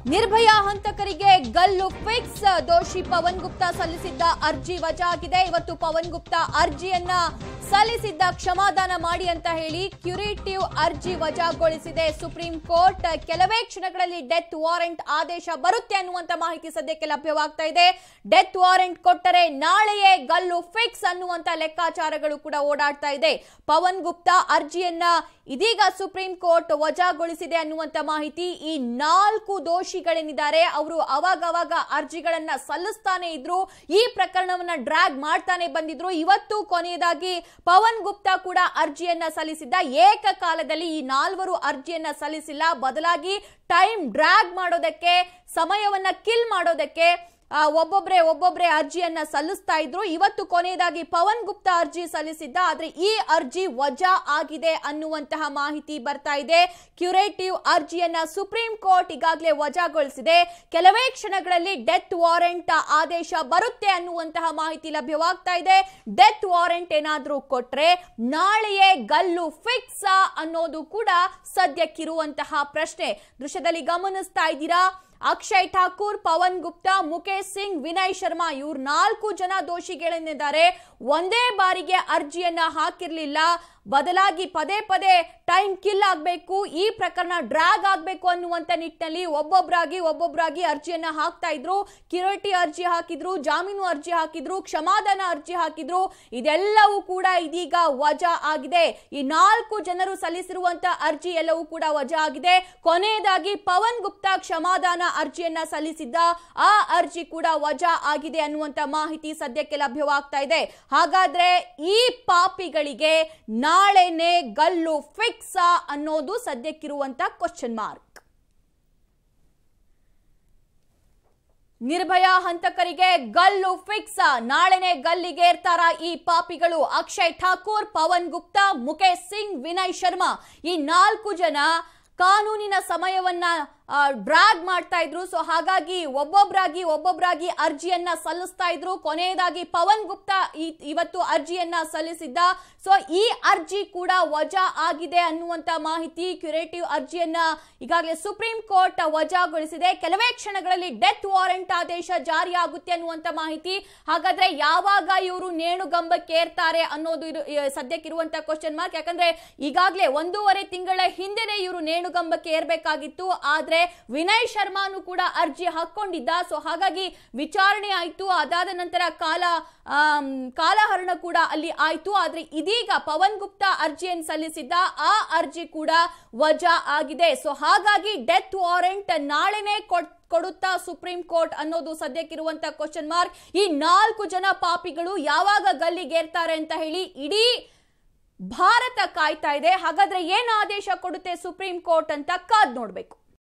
ನಿರ್ಭಯ ಹಂತಕರಿಗೆ ಗಲ್ಲು ಫಿಕ್ಸ್ ದೋಷಿ ಪವನ್ ಗುಪ್ತಾ ಸಲ್ಲಿಸಿದ್ದ ಅರ್ಜಿ ವಜಾ ಆಗಿದೆ ಇವತ್ತು ಪವನ್ ಗುಪ್ತಾ ಅರ್ಜಿಯನ್ನ ಸಲ್ಲಿಸಿದ್ದ ಕ್ಷಮಾದಾನ ಮಾಡಿ ಅಂತ ಹೇಳಿ ಕ್ಯುರೇಟಿವ್ ಅರ್ಜಿ ವಜಾಗೊಳಿಸಿದೆ ಸುಪ್ರೀಂ ಕೋರ್ಟ್ ಕೆಲವೇ ಕ್ಷಣಗಳಲ್ಲಿ ಡೆತ್ ವಾರೆಂಟ್ ಆದೇಶ ಬರುತ್ತೆ ಅನ್ನುವಂತ ಮಾಹಿತಿ ಸದ್ಯಕ್ಕೆ ಲಭ್ಯವಾಗ್ತಾ ಇದೆ ಡೆತ್ ವಾರೆಂಟ್ ಕೊಟ್ಟರೆ ನಾಳೆಯೇ ಗಲ್ಲು ಫಿಕ್ಸ್ ಅನ್ನುವಂತ ಲೆಕ್ಕಾಚಾರಗಳು ಕೂಡ ಓಡಾಡ್ತಾ ಇದೆ ಪವನ್ ಗುಪ್ತಾ ಅರ್ಜಿಯನ್ನ ಇದೀಗ ಸುಪ್ರೀಂ ಕೋರ್ಟ್ ವಜಾಗೊಳಿಸಿದೆ ಅನ್ನುವಂತ ಮಾಹಿತಿ ಈ ನಾಲ್ಕು ದೋಷಿಗಳೇನಿದ್ದಾರೆ ಅವರು ಅವಾಗವಾಗ ಅರ್ಜಿಗಳನ್ನ ಸಲ್ಲಿಸ್ತಾನೆ ಇದ್ರು ಈ ಪ್ರಕರಣವನ್ನ ಡ್ರ್ಯಾಗ್ ಮಾಡ್ತಾನೆ ಬಂದಿದ್ರು ಇವತ್ತು ಕೊನೆಯದಾಗಿ ಪವನ್ ಗುಪ್ತಾ ಕೂಡ ಅರ್ಜಿಯನ್ನ ಸಲ್ಲಿಸಿದ್ದ ಏಕಕಾಲದಲ್ಲಿ ಈ ನಾಲ್ವರು ಅರ್ಜಿಯನ್ನ ಸಲ್ಲಿಸಿಲ್ಲ ಬದಲಾಗಿ ಟೈಮ್ ಡ್ರ್ಯಾಗ್ ಮಾಡೋದಕ್ಕೆ ಸಮಯವನ್ನ ಕಿಲ್ ಮಾಡೋದಕ್ಕೆ ಆ, ಒಬ್ಬೊಬ್ರೆ ಒಬ್ಬೊಬ್ರೆ ಅರ್ಜಿಯನ್ನ ಸಲ್ಲಿಸ್ತಾ ಇದ್ರು ಇವತ್ತು ಕೊನೆಯದಾಗಿ ಪವನ್ ಗುಪ್ತಾ ಅರ್ಜಿ ಸಲ್ಲಿಸಿದ್ದ ಆದ್ರೆ ಈ ಅರ್ಜಿ ವಜಾ ಆಗಿದೆ ಅನ್ನುವಂತಹ ಮಾಹಿತಿ ಬರ್ತಾ ಇದೆ ಕ್ಯುರೇಟಿವ್ ಅರ್ಜಿಯನ್ನ ಸುಪ್ರೀಂ ಕೋರ್ಟ್ ಈಗಾಗಲೇ ವಜಾಗೊಳಿಸಿದೆ ಕೆಲವೇ ಕ್ಷಣಗಳಲ್ಲಿ ಡೆತ್ ವಾರೆಂಟ್ ಆದೇಶ ಬರುತ್ತೆ ಅನ್ನುವಂತಹ ಮಾಹಿತಿ ಲಭ್ಯವಾಗ್ತಾ ಇದೆ ಡೆತ್ ವಾರೆಂಟ್ ಏನಾದ್ರೂ ಕೊಟ್ರೆ ನಾಳೆಯೇ ಗಲ್ಲು ಫಿಕ್ಸ್ ಅನ್ನೋದು ಕೂಡ ಸದ್ಯಕ್ಕಿರುವಂತಹ ಪ್ರಶ್ನೆ ದೃಶ್ಯದಲ್ಲಿ ಗಮನಿಸ್ತಾ ಇದ್ದೀರಾ ಅಕ್ಷಯ್ ಠಾಕೂರ್ ಪವನ್ ಗುಪ್ತಾ ಮುಖೇಶ್ ಸಿಂಗ್ ವಿನಯ್ ಶರ್ಮಾ ಇವ್ರು ನಾಲ್ಕು ಜನ ದೋಷಿಗಳೇನಿದ್ದಾರೆ ಒಂದೇ ಬಾರಿಗೆ ಅರ್ಜಿಯನ್ನ ಹಾಕಿರ್ಲಿಲ್ಲ ಬದಲಾಗಿ ಪದೇ ಪದೇ ಟೈಮ್ ಕಿಲ್ ಆಗಬೇಕು ಈ ಪ್ರಕರಣ ಡ್ರ್ಯಾಗ್ ಆಗಬೇಕು ಅನ್ನುವಂತ ನಿಟ್ಟಿನಲ್ಲಿ ಒಬ್ಬೊಬ್ಬರಾಗಿ ಒಬ್ಬೊಬ್ಬರಾಗಿ ಅರ್ಜಿಯನ್ನ ಹಾಕ್ತಾ ಇದ್ರು ಕಿರೋಟಿ ಅರ್ಜಿ ಹಾಕಿದ್ರು ಜಾಮೀನು ಅರ್ಜಿ ಹಾಕಿದ್ರು ಕ್ಷಮಾದಾನ ಅರ್ಜಿ ಹಾಕಿದ್ರು ಇದೆಲ್ಲವೂ ಕೂಡ ಇದೀಗ ವಜಾ ಆಗಿದೆ ಈ ನಾಲ್ಕು ಜನರು ಸಲ್ಲಿಸಿರುವಂತ ಅರ್ಜಿ ಎಲ್ಲವೂ ಕೂಡ ವಜಾ ಆಗಿದೆ ಕೊನೆಯದಾಗಿ ಪವನ್ ಗುಪ್ತಾ ಕ್ಷಮಾದಾನ ಅರ್ಜಿಯನ್ನ ಸಲ್ಲಿಸಿದ್ದ ಆ ಅರ್ಜಿ ಕೂಡ ವಜಾ ಆಗಿದೆ ಅನ್ನುವಂತ ಮಾಹಿತಿ ಸದ್ಯಕ್ಕೆ ಲಭ್ಯವಾಗ್ತಾ ಇದೆ ಹಾಗಾದ್ರೆ ಈ ಪಾಪಿಗಳಿಗೆ ನಾಳೆನೆ ಗಲ್ಲು ಫಿಕ್ಸ್ ಅನ್ನೋದು ಸದ್ಯಕ್ಕಿರುವಂತ ಕ್ವಶನ್ ಮಾರ್ಕ್ ನಿರ್ಭಯ ಹಂತಕರಿಗೆ ಗಲ್ಲು ಫಿಕ್ಸ್ ನಾಳೆನೆ ಗಲ್ಲಿಗೆ ಇರ್ತಾರ ಈ ಪಾಪಿಗಳು ಅಕ್ಷಯ್ ಠಾಕೂರ್ ಪವನ್ ಗುಪ್ತಾ ಮುಖೇಶ್ ಸಿಂಗ್ ವಿನಯ್ ಶರ್ಮಾ ಈ ನಾಲ್ಕು ಜನ ಕಾನೂನಿನ ಸಮಯವನ್ನ ಡ್ರಾಗ್ ಮಾಡ್ತಾ ಇದ್ರು ಸೊ ಹಾಗಾಗಿ ಒಬ್ಬೊಬ್ರಾಗಿ ಒಬ್ಬೊಬ್ರಾಗಿ ಅರ್ಜಿಯನ್ನ ಸಲ್ಲಿಸ್ತಾ ಇದ್ರು ಕೊನೆಯದಾಗಿ ಪವನ್ ಗುಪ್ತಾ ಈ- ಇವತ್ತು ಅರ್ಜಿಯನ್ನ ಸಲ್ಲಿಸಿದ್ದ ಸೊ ಈ ಅರ್ಜಿ ಕೂಡ ವಜಾ ಆಗಿದೆ ಅನ್ನುವಂತ ಮಾಹಿತಿ ಕ್ಯುರೇಟಿವ್ ಅರ್ಜಿಯನ್ನ ಈಗಾಗಲೇ ಸುಪ್ರೀಂ ಕೋರ್ಟ್ ವಜಾಗೊಳಿಸಿದೆ ಕೆಲವೇ ಕ್ಷಣಗಳಲ್ಲಿ ಡೆತ್ ವಾರೆಂಟ್ ಆದೇಶ ಜಾರಿಯಾಗುತ್ತೆ ಅನ್ನುವಂತ ಮಾಹಿತಿ ಹಾಗಾದ್ರೆ ಯಾವಾಗ ಇವರು ನೇಣುಗಂಬಕ್ಕೆ ಏರ್ತಾರೆ ಅನ್ನೋದು ಇರು- ಇ- ಸದ್ಯಕ್ಕಿರುವಂತ ಕ್ವಶನ್ ಮಾರ್ಕ್ ಯಾಕಂದ್ರೆ ಈಗಾಗಲೇ ಒಂದೂವರೆ ತಿಂಗಳ ಹಿಂದೆನೆ ಇವರು ನೇಣುಗಂಬಕ್ಕೆ ಏರ್ಬೇಕಾಗಿತ್ತು ಆದ್ರೆ ವಿನಯ್ ಶರ್ಮಾನು ಕೂಡ ಅರ್ಜಿ ಹಾಕೊಂಡಿದ್ದ ಸೊ ಹಾಗಾಗಿ ವಿಚಾರಣೆ ಆಯ್ತು ಅದಾದ ನಂತರ ಕಾಲ ಆಮ್, ಕಾಲಹರಣ ಕೂಡ ಅಲ್ಲಿ ಆಯ್ತು ಆದ್ರೆ ಇದೀಗ ಪವನ್ ಗುಪ್ತಾ ಅರ್ಜಿಯನ್ನು ಸಲ್ಲಿಸಿದ್ದ ಆ ಅರ್ಜಿ ಕೂಡ ವಜಾ ಆಗಿದೆ ಸೊ ಹಾಗಾಗಿ ಡೆತ್ ವಾರೆಂಟ್ ನಾಳೆನೆ ಕೊಡ್ ಕೊಡುತ್ತಾ ಸುಪ್ರೀಂ ಕೋರ್ಟ್ ಅನ್ನೋದು ಸದ್ಯಕ್ಕಿರುವಂತ ಕ್ವಶನ್ ಮಾರ್ಕ್ ಈ ನಾಲ್ಕು ಜನ ಪಾಪಿಗಳು ಯಾವಾಗ ಗಲ್ಲಿಗೇರ್ತಾರೆ ಅಂತ ಹೇಳಿ ಇಡೀ ಭಾರತ ಕಾಯ್ತಾ ಇದೆ ಹಾಗಾದ್ರೆ ಏನ್ ಆದೇಶ ಕೊಡುತ್ತೆ ಸುಪ್ರೀಂ ಕೋರ್ಟ್ ಅಂತ ಕಾದ್ ನೋಡ್ಬೇಕು